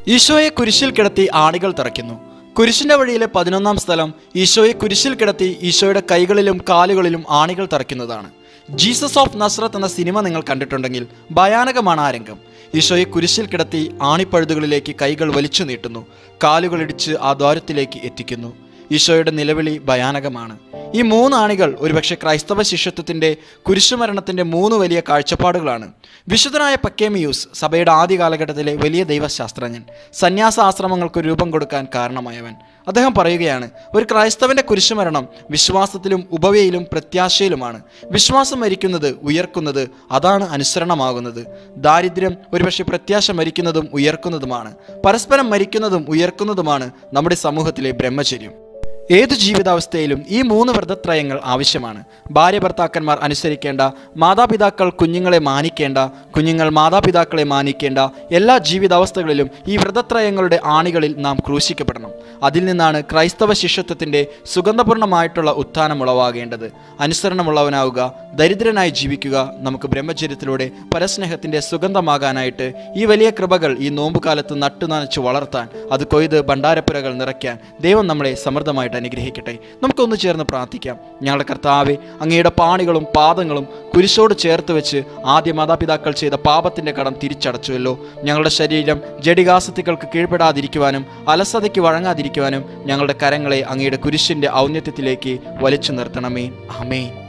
ഈശോയെ കുരിശിൽ കിടത്തി ആണികൾ തറയ്ക്കുന്നു കുരിശിന്റെ വഴിയിലെ പതിനൊന്നാം സ്ഥലം ഈശോയെ കുരിശിൽ കിടത്തി ഈശോയുടെ കൈകളിലും കാലുകളിലും ആണികൾ തറയ്ക്കുന്നതാണ് ജീസസ് ഓഫ് നസ്രത്ത് എന്ന സിനിമ നിങ്ങൾ കണ്ടിട്ടുണ്ടെങ്കിൽ ഭയാനകമാണ് ആ രംഗം ഈശോയെ കുരിശിൽ കിടത്തി ആണിപ്പഴുതുകളിലേക്ക് കൈകൾ വലിച്ചു നീട്ടുന്നു കാലുകൾ ഇടിച്ച് ആ ദ്വാരത്തിലേക്ക് എത്തിക്കുന്നു ഈശോയുടെ നിലവിളി ഭയാനകമാണ് ഈ മൂന്ന് ആണികൾ ഒരുപക്ഷെ ക്രൈസ്തവ ശിഷ്യത്വത്തിന്റെ കുരിശുമരണത്തിന്റെ മൂന്ന് വലിയ കാഴ്ചപ്പാടുകളാണ് വിശുദ്ധനായ പക്കേമിയൂസ് സഭയുടെ ആദ്യ കാലഘട്ടത്തിലെ വലിയ ദൈവശാസ്ത്രജ്ഞൻ സന്യാസ ആശ്രമങ്ങൾക്ക് രൂപം കൊടുക്കാൻ കാരണമായവൻ അദ്ദേഹം പറയുകയാണ് ഒരു ക്രൈസ്തവന്റെ കുരിശുമരണം വിശ്വാസത്തിലും ഉപവയിലും പ്രത്യാശയിലുമാണ് വിശ്വാസം മരിക്കുന്നത് ഉയർക്കുന്നത് അതാണ് അനുസരണമാകുന്നത് ദാരിദ്ര്യം ഒരുപക്ഷെ പ്രത്യാശ മരിക്കുന്നതും ഉയർക്കുന്നതുമാണ് പരസ്പരം മരിക്കുന്നതും ഉയർക്കുന്നതുമാണ് നമ്മുടെ സമൂഹത്തിലെ ബ്രഹ്മചര്യം ഏതു ജീവിതാവസ്ഥയിലും ഈ മൂന്ന് വ്രതത്രയങ്ങൾ ആവശ്യമാണ് ഭാര്യ ഭർത്താക്കന്മാർ അനുസരിക്കേണ്ട മാതാപിതാക്കൾ കുഞ്ഞുങ്ങളെ മാനിക്കേണ്ട കുഞ്ഞുങ്ങൾ മാതാപിതാക്കളെ മാനിക്കേണ്ട എല്ലാ ജീവിതാവസ്ഥകളിലും ഈ വ്രതത്രയങ്ങളുടെ ആണികളിൽ നാം ക്രൂശിക്കപ്പെടണം അതിൽ നിന്നാണ് ക്രൈസ്തവ ശിഷ്യത്വത്തിൻ്റെ സുഗന്ധപൂർണ്ണമായിട്ടുള്ള ഉത്ഥാനം ഉളവാകേണ്ടത് അനുസരണമുള്ളവനാവുക ദരിദ്രനായി ജീവിക്കുക നമുക്ക് ബ്രഹ്മചര്യത്തിലൂടെ പരസ്നേഹത്തിൻ്റെ സുഗന്ധമാകാനായിട്ട് ഈ വലിയ കൃപകൾ ഈ നോമ്പുകാലത്ത് നട്ടുനനച്ച് വളർത്താൻ അത് കൊയ്ത് ഭണ്ഡാരപ്പുരകൾ നിറയ്ക്കാൻ ദൈവം നമ്മളെ സമൃദ്ധമായിട്ട് അനുഗ്രഹിക്കട്ടെ നമുക്കൊന്ന് ചേർന്ന് പ്രാർത്ഥിക്കാം ഞങ്ങളുടെ കർത്താവെ അങ്ങയുടെ പാണികളും പാദങ്ങളും കുരിശോട് ചേർത്ത് വെച്ച് ആദ്യ മാതാപിതാക്കൾ ചെയ്ത പാപത്തിന്റെ കടം തിരിച്ചടച്ചുവല്ലോ ഞങ്ങളുടെ ശരീരം ജഡികാസത്തികൾക്ക് കീഴ്പ്പെടാതിരിക്കുവാനും അലസതയ്ക്ക് വഴങ്ങാതിരിക്കുവാനും ഞങ്ങളുടെ കരങ്ങളെ അങ്ങയുടെ കുരിശിന്റെ ഔന്നത്യത്തിലേക്ക് വലിച്ചു നിർത്തണമേ ആമേ